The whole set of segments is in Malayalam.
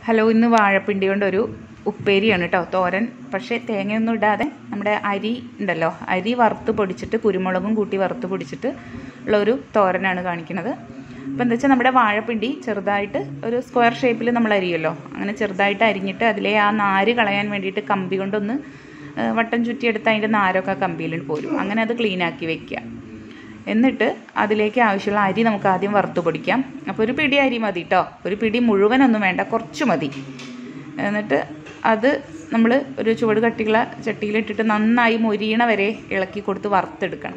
ഹലോ ഇന്ന് വാഴപ്പിണ്ടി കൊണ്ടൊരു ഉപ്പേരിയാണ് കേട്ടോ തോരൻ പക്ഷേ തേങ്ങയൊന്നും ഇടാതെ നമ്മുടെ അരി ഉണ്ടല്ലോ അരി വറുത്ത് പൊടിച്ചിട്ട് കുരുമുളകും കൂട്ടി വറുത്ത് പൊടിച്ചിട്ട് ഉള്ള ഒരു തോരനാണ് കാണിക്കുന്നത് അപ്പോൾ എന്താ വെച്ചാൽ നമ്മുടെ വാഴപ്പിണ്ടി ചെറുതായിട്ട് ഒരു സ്ക്വയർ ഷേപ്പിൽ നമ്മൾ അരിയല്ലോ അങ്ങനെ ചെറുതായിട്ട് അരിഞ്ഞിട്ട് അതിലെ ആ നാര് കളയാൻ വേണ്ടിയിട്ട് കമ്പി കൊണ്ടൊന്ന് ആ, വട്ടം ചുറ്റിയെടുത്ത് അതിൻ്റെ നാരൊക്കെ ആ കമ്പിയിൽ പോരും അങ്ങനെ അത് ക്ലീനാക്കി വെക്കുക എന്നിട്ട് അതിലേക്ക് ആവശ്യമുള്ള അരി നമുക്ക് ആദ്യം വറുത്ത് പൊടിക്കാം അപ്പോൾ ഒരു പിടി അരി മതി കേട്ടോ ഒരു പിടി മുഴുവനൊന്നും വേണ്ട കുറച്ച് മതി എന്നിട്ട് അത് നമ്മൾ ഒരു ചുവട് കട്ടിയുള്ള ചട്ടിയിലിട്ടിട്ട് നന്നായി മൊരിയണ വരെ ഇളക്കി കൊടുത്ത് വറുത്തെടുക്കണം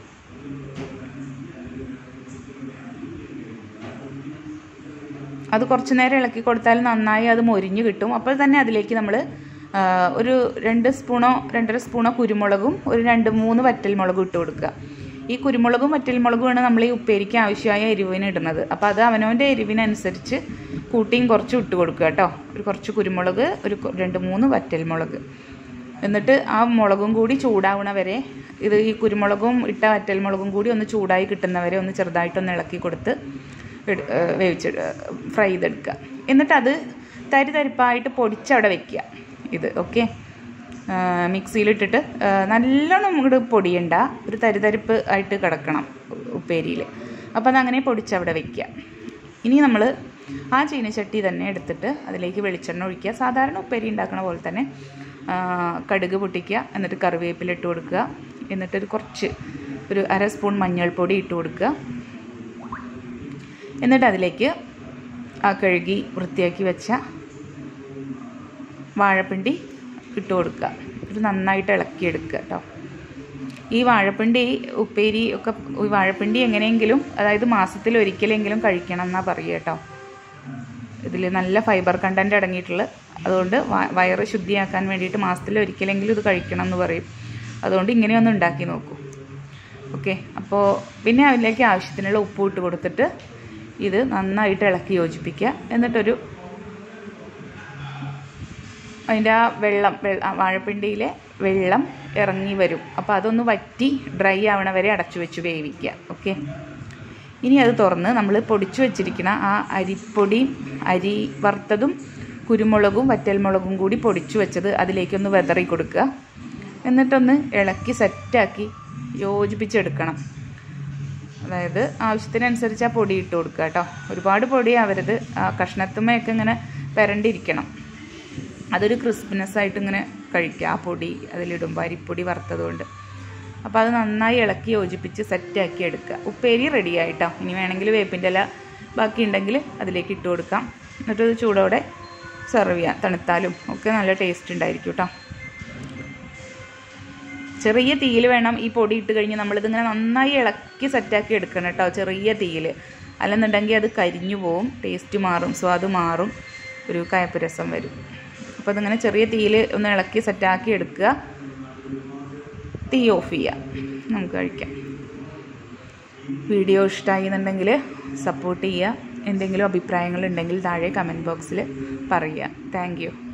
അത് കുറച്ച് നേരം ഇളക്കി കൊടുത്താൽ നന്നായി അത് മൊരിഞ്ഞ് കിട്ടും അപ്പോൾ തന്നെ അതിലേക്ക് നമ്മൾ ഒരു രണ്ട് സ്പൂണോ രണ്ടര സ്പൂണോ കുരുമുളകും ഒരു രണ്ട് മൂന്ന് വറ്റൽമുളകും ഇട്ട് കൊടുക്കുക ഈ കുരുമുളകും വറ്റൽമുളകുമാണ് നമ്മൾ ഈ ഉപ്പേരിക്ക് ആവശ്യമായ എരിവിന് ഇടുന്നത് അപ്പോൾ അത് അവനവൻ്റെ എരിവിനനുസരിച്ച് കൂട്ടിയും കുറച്ച് ഇട്ട് കൊടുക്കുക കേട്ടോ ഒരു കുറച്ച് കുരുമുളക് ഒരു കൊ- രണ്ട് മൂന്ന് വറ്റൽമുളക് എന്നിട്ട് ആ മുളകും കൂടി ചൂടാവണ വരെ ഇത് ഈ കുരുമുളകും ഇട്ട വറ്റൽമുളകും കൂടി ഒന്ന് ചൂടായി കിട്ടുന്നവരെ ഒന്ന് ചെറുതായിട്ടൊന്ന് ഇളക്കി കൊടുത്ത് എടു- ഏഹ് വേവിച്ച് ഫ്രൈ ചെയ്തെടുക്കുക എന്നിട്ട് അത് തരി തരിപ്പായിട്ട് പൊടിച്ചവിടെ വെക്കുക ഇത് ഓക്കെ മിക്സിയിലിട്ടിട്ട് നല്ലോണം ഇങ്ങോട്ട് പൊടിയണ്ട ഒരു തരിതരിപ്പ് ആയിട്ട് കിടക്കണം ഉപ്പേരിയിൽ അപ്പോൾ അതങ്ങനെ പൊടിച്ചവിടെ വെക്കുക ഇനി നമ്മൾ ആ ചീനച്ചട്ടി തന്നെ എടുത്തിട്ട് അതിലേക്ക് വെളിച്ചെണ്ണ ഒഴിക്കുക സാധാരണ ഉപ്പേരി ഉണ്ടാക്കണ പോലെ തന്നെ ആ, കടുക് പൊട്ടിക്കുക എന്നിട്ട് കറിവേപ്പില ഇട്ട് കൊടുക്കുക എന്നിട്ടൊരു കുറച്ച് ഒരു അര സ്പൂൺ മഞ്ഞൾപ്പൊടി ഇട്ട് കൊടുക്കുക എന്നിട്ട് അതിലേക്ക് ആ കഴുകി വൃത്തിയാക്കി വെച്ച വാഴപ്പിണ്ടി ഇട്ട് കൊടുക്കുക ഇത് നന്നായിട്ട് ഇളക്കിയെടുക്കുക കേട്ടോ ഈ വാഴപ്പിണ്ടി ഉപ്പേരി ഒക്കെ ഈ വാഴപ്പിണ്ടി എങ്ങനെയെങ്കിലും അതായത് മാസത്തിൽ ഒരിക്കലെങ്കിലും കഴിക്കണം എന്നാണ് പറയുക കേട്ടോ ഇതിൽ നല്ല ഫൈബർ കണ്ടൻറ്റ് അടങ്ങിയിട്ടുള്ള അതുകൊണ്ട് വ- വയറ് ശുദ്ധിയാക്കാൻ വേണ്ടിയിട്ട് മാസത്തിൽ ഒരിക്കലെങ്കിലും ഇത് കഴിക്കണം എന്ന് പറയും അതുകൊണ്ട് ഇങ്ങനെയൊന്ന് ഉണ്ടാക്കി നോക്കൂ ഓക്കെ അപ്പോൾ പിന്നെ അതിലേക്ക് ആവശ്യത്തിനുള്ള ഉപ്പ് ഇട്ട് കൊടുത്തിട്ട് ഇത് നന്നായിട്ട് ഇളക്കി യോജിപ്പിക്കുക എന്നിട്ടൊരു അതിൻ്റെ ആ വെള്ളം വെള്ള ആ വാഴപ്പിണ്ടിയിലെ വെള്ളം ഇറങ്ങി വരും അപ്പോൾ അതൊന്ന് വറ്റി ഡ്രൈ ആവണ വരെ അടച്ചു വെച്ച് വേവിക്കുക ഓക്കെ ഇനി അത് തുറന്ന് നമ്മൾ പൊടിച്ചു വെച്ചിരിക്കുന്ന ആ അരിപ്പൊടി അരി വറുത്തതും കുരുമുളകും വറ്റൽമുളകും കൂടി പൊടിച്ചു വെച്ചത് അതിലേക്കൊന്ന് വെതറി കൊടുക്കുക എന്നിട്ടൊന്ന് ഇളക്കി സെറ്റാക്കി യോജിപ്പിച്ചെടുക്കണം അതായത് ആവശ്യത്തിനനുസരിച്ച് ആ പൊടി ഇട്ട് കൊടുക്കുക കേട്ടോ ഒരുപാട് പൊടി ആവരുത് ആ കഷ്ണത്തുമ്മയൊക്കെ ഇങ്ങനെ വരണ്ടിരിക്കണം അതൊരു ക്രിസ്പിനെസ് ആയിട്ട് ഇങ്ങനെ കഴിക്കുക ആ പൊടി അതിലിടുമ്പോൾ അരിപ്പൊടി വറുത്തതുകൊണ്ട് അപ്പോൾ അത് നന്നായി ഇളക്കി യോജിപ്പിച്ച് സെറ്റാക്കി എടുക്കുക ഉപ്പേരി റെഡി ആയിട്ടോ ഇനി വേണമെങ്കിൽ വേപ്പിൻ്റെ ഇല ബാക്കി ഉണ്ടെങ്കിൽ അതിലേക്ക് ഇട്ട് കൊടുക്കാം എന്നിട്ട് ഇത് ചൂടോടെ സെർവ് ചെയ്യാം തണുത്താലും ഒക്കെ നല്ല ടേസ്റ്റ് ഉണ്ടായിരിക്കും കേട്ടോ ചെറിയ തീയിൽ വേണം ഈ പൊടി ഇട്ട് കഴിഞ്ഞ് നമ്മളിതിങ്ങനെ നന്നായി ഇളക്കി സെറ്റാക്കി എടുക്കണം കേട്ടോ ചെറിയ തീയിൽ അല്ലെന്നുണ്ടെങ്കിൽ അത് കരിഞ്ഞു പോവും ടേസ്റ്റ് മാറും സ്വാദ് മാറും ഒരു കയപ്പ് രസം വരും അപ്പോൾ അതിങ്ങനെ ചെറിയ തീയിൽ ഒന്ന് ഇളക്കി സെറ്റാക്കി എടുക്കുക തീ ഓഫ് ചെയ്യുക നമുക്ക് കഴിക്കാം വീഡിയോ ഇഷ്ടമായി എന്നുണ്ടെങ്കിൽ സപ്പോർട്ട് ചെയ്യുക എന്തെങ്കിലും അഭിപ്രായങ്ങളുണ്ടെങ്കിൽ താഴെ കമൻറ്റ് ബോക്സിൽ പറയുക താങ്ക് യു